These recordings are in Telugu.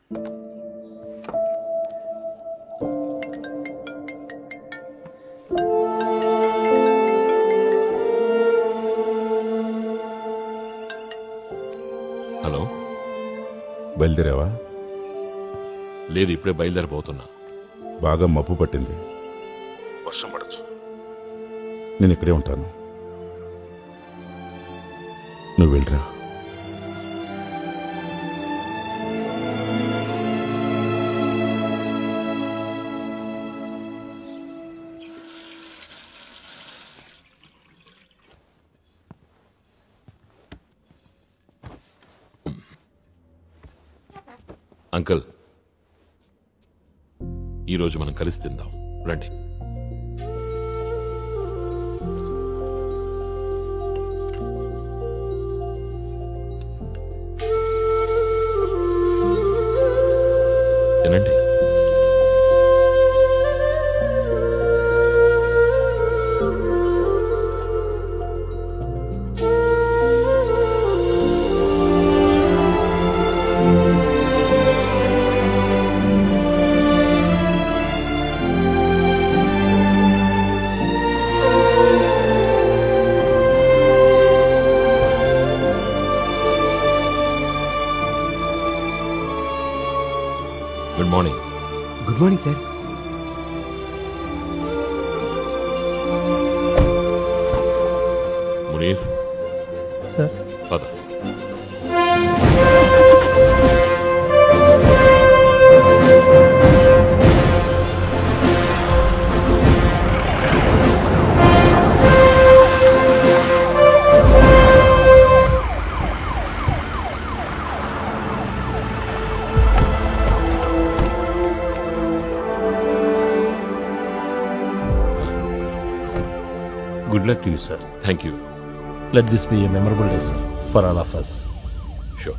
హలో బయలుదేరావా లేదు ఇప్పుడే బయలుదేరిపోతున్నా బాగా మబ్బు పట్టింది వర్షం పడచ్చు నేను ఇక్కడే ఉంటాను నువ్వు వెళ్ళరా అంకుల్ ఈరోజు మనం కలిసి తిందాం రండి తినండి good morning good morning sir Munir sir పద Good luck to you, sir. Thank you Let this be a memorable day, sir, for all of us. Sure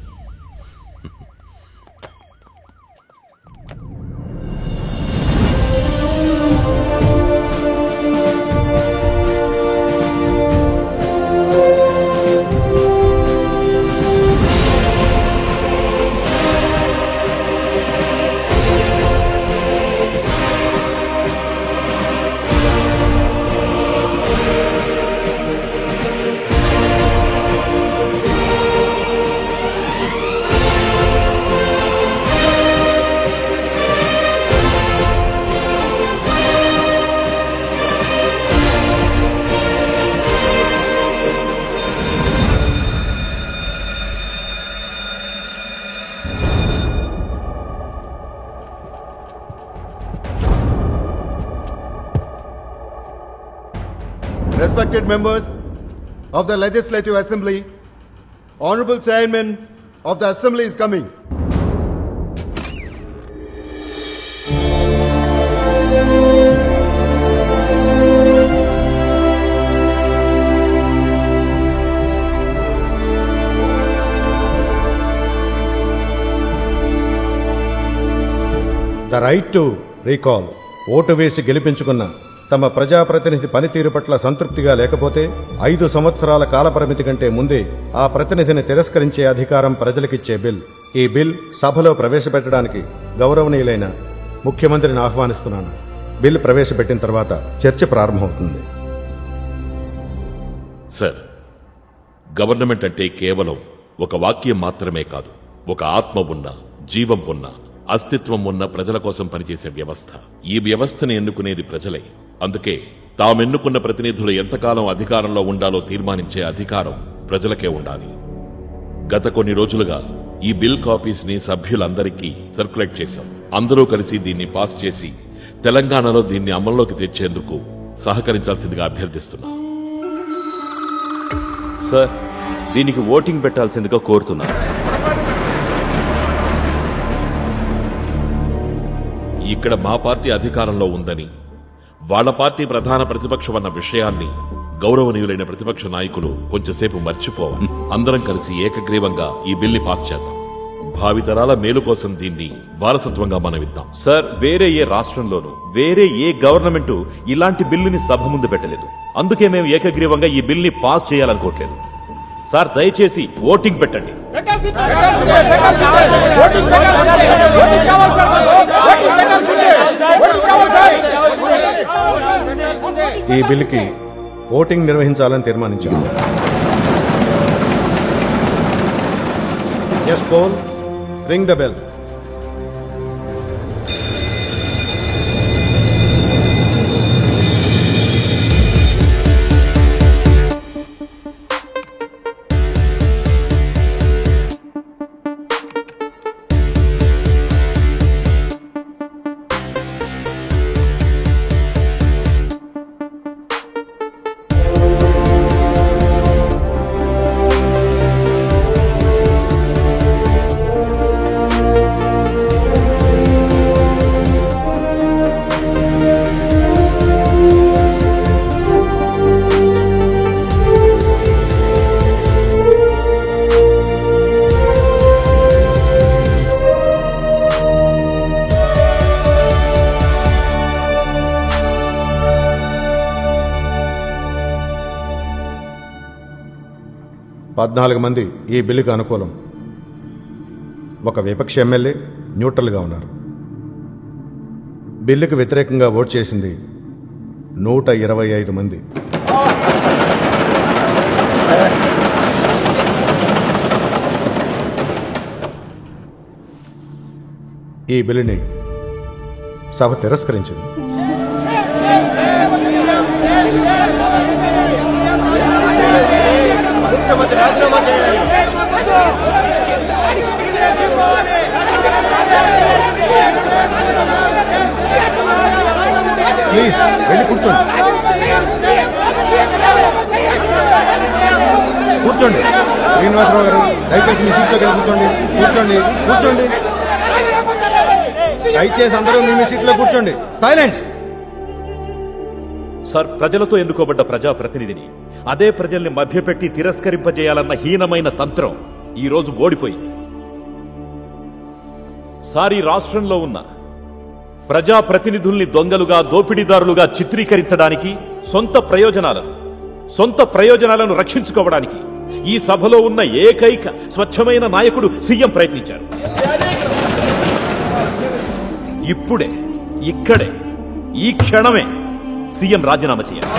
Respected members of the Legislative Assembly, Honorable Chairman of the Assembly is coming. The right to recall vote వేసి గెలిపించుకున్న తమ ప్రజాప్రతినిధి పనితీరు పట్ల సంతృప్తిగా లేకపోతే ఐదు సంవత్సరాల కాలపరిమితి కంటే ముందే ఆ ప్రతినిధిని తిరస్కరించే అధికారం ప్రజలకిచ్చే బిల్ ఈ బిల్ సభలో ప్రవేశపెట్టడానికి గౌరవనీయులైన ముఖ్యమంత్రిని ఆహ్వానిస్తున్నాను బిల్ ప్రవేశపెట్టిన తర్వాత చర్చ ప్రారంభమవుతుంది సార్ గవర్నమెంట్ అంటే కేవలం ఒక వాక్యం మాత్రమే కాదు ఒక ఆత్మ ఉన్న జీవం ఉన్న అస్తిత్వం ఉన్న ప్రజల కోసం పనిచేసే వ్యవస్థ ఈ వ్యవస్థను ఎన్నుకునేది ప్రజలే అందుకే తామెన్నుకున్న ప్రతినిధులు ఎంతకాలం అధికారంలో ఉండాలో తీర్మానించే అధికారం ప్రజలకే ఉండాలి గత కొన్ని రోజులుగా ఈ బిల్ కాపీస్ ని సభ్యులందరికీ సర్క్యులేట్ చేశాం అందరూ కలిసి దీన్ని పాస్ చేసి తెలంగాణలో దీన్ని అమల్లోకి తెచ్చేందుకు సహకరించాల్సిందిగా అభ్యర్థిస్తున్నా సార్ దీనికి ఓటింగ్ పెట్టాల్సిందిగా కోరుతున్నాను ఇక్కడ మా పార్టీ అధికారంలో ఉందని వాళ్ళ పార్టీ ప్రధాన ప్రతిపక్షం అన్న విషయాన్ని గౌరవనీయులైన ప్రతిపక్ష నాయకులు కొంచెంసేపు మర్చిపోవాలి అందరం కలిసి ఏకగ్రీవంగా ఈ బిల్ని పాస్ చేద్దాం భావితరాల మేలు కోసం దీన్ని వారసత్వంగా మనమిద్దాం సార్ వేరే ఏ రాష్ట్రంలోనూ వేరే ఏ గవర్నమెంట్ ఇలాంటి బిల్లుని సభ ముందు పెట్టలేదు అందుకే మేము ఏకగ్రీవంగా ఈ బిల్ని పాస్ చేయాలనుకోవట్లేదు సార్ దయచేసి ఓటింగ్ పెట్టండి ఈ బిల్లుకి ఓటింగ్ నిర్వహించాలని తీర్మానించాం yes poll ring the bell పద్నాలుగు మంది ఈ బిల్లుకు అనుకూలం ఒక విపక్ష ఎమ్మెల్యే న్యూట్రల్గా ఉన్నారు బిల్లుకు వ్యతిరేకంగా ఓట్ చేసింది నూట ఇరవై ఐదు మంది ఈ బిల్లుని సభ తిరస్కరించింది ముఖ్యమంత్రి రాజీనామా చేయాలి ప్లీజ్ వెళ్ళి కూర్చోండి కూర్చోండి శ్రీనివాసరావు గారు దయచేసి మీ సీట్లోకి వెళ్ళి కూర్చోండి కూర్చోండి కూర్చోండి దయచేసి అందరూ మీ మీ సీట్లో కూర్చోండి సైలెంట్స్ సార్ ప్రజలతో ఎన్నుకోబడ్డ ప్రజాప్రతినిధిని అదే ప్రజల్ని మభ్యపెట్టి తిరస్కరింపజేయాలన్న హీనమైన తంత్రం ఈ రోజు ఓడిపోయింది సార్ ఈ రాష్ట్రంలో ఉన్న ప్రజాప్రతినిధుల్ని దొంగలుగా దోపిడీదారులుగా చిత్రీకరించడానికి సొంత ప్రయోజనాలను సొంత ప్రయోజనాలను రక్షించుకోవడానికి ఈ సభలో ఉన్న ఏకైక స్వచ్ఛమైన నాయకుడు సీఎం ప్రయత్నించారు ఇప్పుడే ఇక్కడే ఈ క్షణమే సీఎం రాజీనామా చేయాలి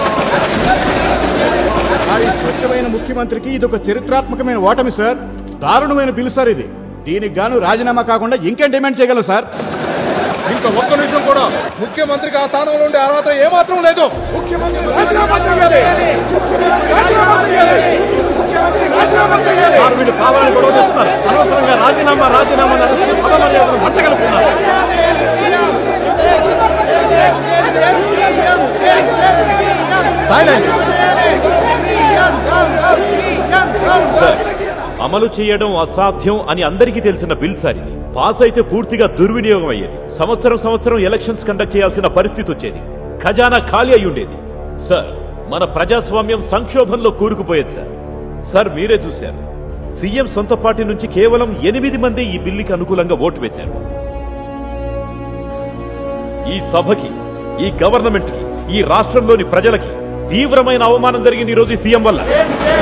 మరి స్వచ్ఛమైన ముఖ్యమంత్రికి ఇది ఒక చరిత్రాత్మకమైన ఓటమి సార్ దారుణమైన బిల్లు సార్ ఇది దీనికి గాను రాజీనామా కాకుండా ఇంకేం డిమాండ్ చేయగలం సార్ ఇంకా ఒక్క నిమిషం కూడా ముఖ్యమంత్రికి ఆ స్థానంలో ఉండే అర్హత ఏమాత్రం లేదు ముఖ్యమంత్రి రాజీనామా చేయాలి ముఖ్యమంత్రి రాజీనామా చేయాలి ముఖ్యమంత్రి రాజీనామా చేయాలి సార్ వీళ్ళు కావాలని గొడవ చేస్తున్నారు అనవసరంగా రాజీనామా రాజీనామా నడిస్తే సభ మర్యాదను మంటగలుపుతున్నారు సైలెన్స్ సార్ అమలు చేయడం అసాధ్యం అని అందరికీ తెలిసిన బిల్ సార్ ఇది పాస్ అయితే పూర్తిగా దుర్వినియోగం అయ్యేది సంవత్సరం సంవత్సరం ఎలక్షన్స్ కండక్ట్ చేయాల్సిన పరిస్థితి వచ్చేది ఖజానా ఖాళీ అయి ఉండేది సార్ మన ప్రజాస్వామ్యం సంక్షోభంలో కూరుకుపోయేది సార్ సార్ మీరే చూశారు సీఎం సొంత పార్టీ నుంచి కేవలం ఎనిమిది మంది ఈ బిల్లుకి అనుకూలంగా ఓటు వేశారు ఈ సభకి ఈ గవర్నమెంట్ కి ఈ రాష్ట్రంలోని ప్రజలకి తీవ్రమైన అవమానం జరిగింది ఈ రోజు ఈ సీఎం వల్ల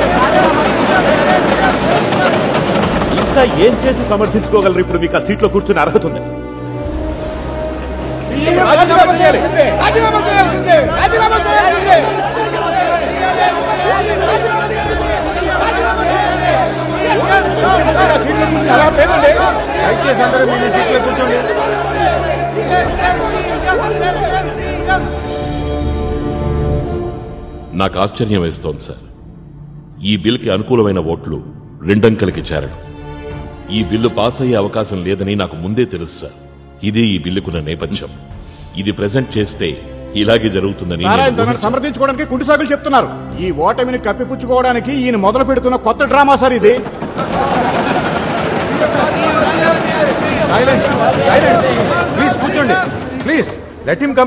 ఇంకా ఏం చేసి సమర్థించుకోగలరు ఇప్పుడు మీకు ఆ సీట్లో కూర్చునే అర్హత ఉంది రాజీనామా చేయాలి రాజీనామా చేయాల్సిందే రాజీనామా చేయాల్సిందే సీట్లో కూర్చుని అలా లేదండి దయచేసి అందరూ మీ మీ సీట్లో కూర్చోండి నాకు ఆశ్చర్యం వేస్తోంది సార్ ఈ బిల్కి అనుకూలమైన ఓట్లు రెండంకెలకి చేరడం ఈ బిల్లు పాస్ అయ్యే అవకాశం లేదని నాకు ముందే తెలుసు సార్ ఇదే ఈ బిల్లుకున్న నేపథ్యం ఇది ప్రెజెంట్ చేస్తే ఇలాగే జరుగుతుందని నేను నారాయణ తనను ఊహించాను. సమర్థించుకోవడానికి కుంటి సాగులు చెప్తున్నారు ఈ ఓటమిని కప్పిపుచ్చుకోవడానికి ఈయన మొదలు పెడుతున్న కొత్త డ్రామా సార్ ఇది సైలెన్స్ సైలెన్స్ ప్లీజ్ కూర్చోండి ప్లీజ్ లెట్ హిమ్